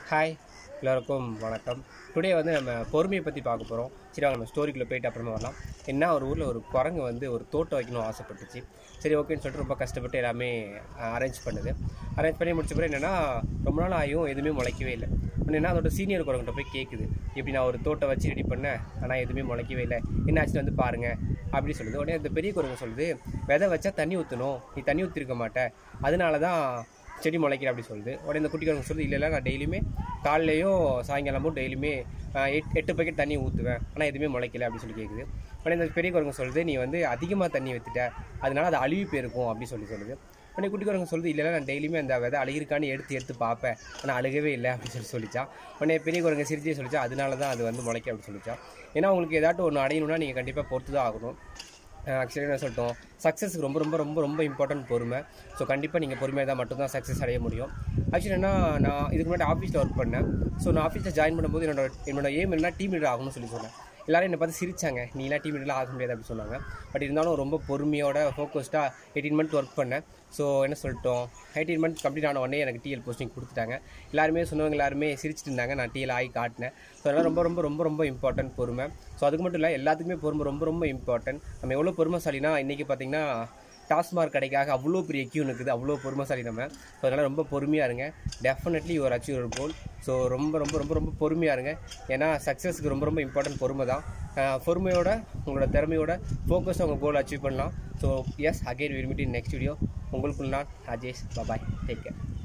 hi எல்லோருக்கும் வணக்கம் today வந்து நம்ம பொறுமையை பற்றி பார்க்க போகிறோம் சரி வாங்க நம்ம ஸ்டோரிக்குள்ளே போயிட்டு அப்புறமா வரலாம் என்ன ஒரு ஊரில் ஒரு குரங்கு வந்து ஒரு தோட்டம் வைக்கணும் ஆசைப்பட்டுச்சு சரி ஓகேன்னு சொல்லிட்டு ரொம்ப கஷ்டப்பட்டு எல்லாமே அரேஞ்ச் பண்ணுது அரேஞ்ச் பண்ணி முடிச்ச பிறகு என்னென்னா ரொம்ப நாள் ஆகியும் எதுவுமே முளைக்கவே இல்லை என்ன அதோட சீனியர் குரங்கிட்ட போய் கேட்குது இப்படி நான் ஒரு தோட்டம் வச்சு ரெடி பண்ணேன் ஆனால் எதுவுமே முளைக்கவே இல்லை என்ன ஆச்சுன்னு வந்து பாருங்கள் அப்படி சொல்லுது உடனே அந்த பெரிய குரங்கு சொல்லுது விதை வச்சா தண்ணி ஊற்றணும் நீ தண்ணி ஊற்றிருக்க மாட்ட அதனால தான் செடி முளைக்கிற அப்படி சொல்லுது உடனே இந்த குட்டி குரங்கு சொல்லுது இல்லை இல்லை நான் டெய்லியுமே காலையிலையும் சாயங்காலமும் டெய்லியுமே ஆஹ், எட் எட்டு பக்கெட் தண்ணி ஊற்றுவேன் ஆனால் எதுவுமே முளைக்கல அப்படி சொல்லி கேட்குது உடனே இந்த பெரிய குரங்கு சொல்லுது நீ வந்து அதிகமாக தண்ணி ஊற்றிட்ட அதனால அது அழுவி போயிருக்கும் அப்படி சொல்லி சொல்லுது உடனே குட்டி குரங்கு சொல்லுது இல்லை இல்லை, நான் டெய்லியுமே அந்த விதை அழுகிருக்கான்னு எடுத்து எடுத்து பார்ப்பேன் ஆனால் அழுகவே இல்லை அப்படின்னு சொல்லி சொல்லிச்சான் உடனே பெரிய குரங்கு சிரிச்சே சொல்லிச்சா அதனால தான் அது வந்து முளைக்க அப்படின்னு சொல்லிச்சான் ஏன்னா உங்களுக்கு ஏதாட்டும் ஒன்று அடையணும்னா நீங்கள் கண்டிப்பாக பொறுத்து தான் ஆகணும் ஆக்சுவலி என்ன சொல்லிட்டோம் சக்ஸஸ்க்கு ரொம்ப ரொம்ப ரொம்ப ரொம்ப இம்பார்ட்டன்ட் பொறுமை ஸோ கண்டிப்பாக நீங்கள் பொறுமையாக தான் மட்டும்தான் சக்ஸஸ் அடைய முடியும் ஆக்சுவலி என்ன நான் இதுக்கு முன்னாடி ஆஃபீஸில் ஒர்க் பண்ணேன் ஸோ நான் ஆஃபீஸில் ஜாயின் பண்ணும்போது என்னோட என்னோட ஏம் என்ன டீம் லீடர் ஆகணும்னு சொல்லி சொன்னேன் எல்லாரும் என்னை பார்த்து சிரிச்சாங்க நீலாம் டீம் லீடர்லாம் ஆக முடியாது அப்படின்னு சொன்னாங்க பட் இருந்தாலும் ரொம்ப பொறுமையோட ஃபோக்கஸ்டாக எயிட்டீன் மந்த் ஒர்க் பண்ணேன் ஸோ என்ன சொல்லிட்டோம் எயிட்டீன் மந்த் கம்ப்ளீட் ஆன உடனே எனக்கு டிஎல் போஸ்டிங் கொடுத்துட்டாங்க எல்லாருமே சொன்னவங்க எல்லாருமே சிரிச்சிட்டு இருந்தாங்க நான் டிஎல் ஆகி காட்டினேன் ஸோ அதெல்லாம் ரொம்ப ரொம்ப ரொம்ப ரொம்ப இம்பார்ட்டன்ட் பொறுமை ஸோ அதுக்கு மட்டும் இல்லை எல்லாத்துக்குமே பொறுமை ரொம்ப ரொம்ப இம்பார்ட்டன்ட் நம்ம எவ்வளோ பொறுமைசாலினா இன்றைக்கி பார்த்தீங்கன்னா டாஸ்மார்க் கடைக்காக அவ்வளோ பெரிய கியூ இருக்குது அவ்வளோ பொறுமைசாலி நம்ம ஸோ அதனால் ரொம்ப பொறுமையாக இருங்க டெஃபினெட்லி யுவர் அச்சீவ் ஒரு கோல் ஸோ ரொம்ப ரொம்ப ரொம்ப ரொம்ப பொறுமையாக இருங்க ஏன்னா சக்ஸஸ்க்கு ரொம்ப ரொம்ப இம்பார்ட்டன்ட் பொறுமை தான் அஹ் பொறுமையோட உங்களோட திறமையோட ஃபோக்கஸாக உங்கள் கோல் அச்சீவ் பண்ணலாம் so yes again will meet in next video உங்களுக்குள் நான் ராஜேஷ் பபாய் டேக் கேர்